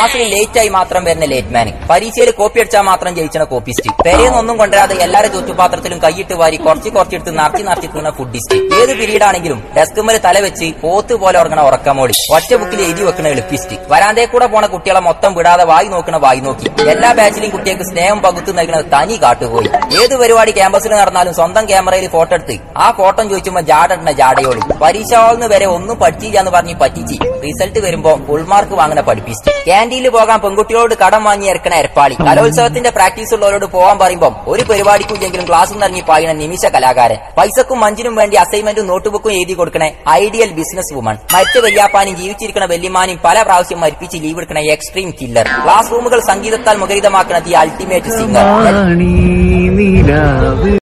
ക്ലാസ്സിൽ ലേറ്റ് ആയി മാത്രം വരുന്ന ലേറ്റ് മാൻ പരീക്ഷയിൽ കോപ്പി അടിച്ചാൽ മാത്രം ജയിച്ചണ കോപ്പിസ്റ്റ് പെരയെന്നൊന്നും കൊണ്ടുവരാതെ എല്ലാവരും ചുറ്റുപാത്രത്തിലും കൈയിട്ട് വാരി കുറച്ച് കുറച്ചെടുത്ത് നിറച്ച് നിറച്ച് തിന്ന ഫുഡിസ്റ്റ് ഏത് പീരീഡ് ആണെങ്കിലും ഡെസ്കുമ്മൽ തല വെച്ച് പോത്ത് പോലെ ഉറങ്ങണ ഉറക്കമോടി ഒറ്റ ബുക്കിൽ എഴുതി വെക്കണ എളുപ്പിസ്റ്റ് വരാന്തേ കൂടെ പോണ കുട്ടികളെ മൊത്തം വിടാതെ വായി നോക്കണ വായി നോക്കി എല്ലാ ബാച്ചിലും കുട്ടികൾക്ക് സ്നേഹം പകുത്ത് നൽകണ തനി കാട്ടുപോയി ഏത് പരിപാടി ക്യാമ്പസിൽ നടന്നാലും സ്വന്തം ക്യാമറയിൽ ഫോട്ടോ എടുത്ത് ആ ഫോട്ടോ ചോദിച്ചുമ്പോ ജാടണ ജാടയോളി പരീക്ഷ ഹാളിന്ന് വരെ ഒന്നും പഠിച്ചില്ല എന്ന് പറഞ്ഞ് പറ്റിച്ച് റിസൾട്ട് വരുമ്പോ ഫുൾ മാർക്ക് വാങ്ങണ പഠിപ്പിച്ചു ക്യാൻറ്റീനിൽ പോകാൻ പെൺകുട്ടികളോട് കടം വാങ്ങി ഇറക്കണ എരപ്പാളി കലോത്സവത്തിന്റെ പ്രാക്ടീസ് ഉള്ളവരോട് പോകാൻ പറയുമ്പോൾ ഒരു പരിപാടിക്കും ഇല്ലെങ്കിലും ക്ലാസ്സിൽ നിന്ന് ഇറങ്ങി പായണ നിമിഷ കലാകാരൻ പൈസക്കും മഞ്ചിനും വേണ്ടി അസൈൻമെന്റും നോട്ട്ബുക്കും എഴുതി കൊടുക്കണ ഐഡിയൽ ബിസിനസ് വുമൺ മരിച്ച വല്യാപ്പാനും ജീവിച്ചിരിക്കണ വല്യമാനും പല പ്രാവശ്യം മരിപ്പിച്ച് ലീവ് എടുക്കണ എക്സ്ട്രീം കില്ലർ ക്ലാസ് റൂമുകൾ സംഗീതത്താൽ മുഖരിതമാക്കണ ദി അൾട്ടിമേറ്റ് സിംഗർ നീലാവ്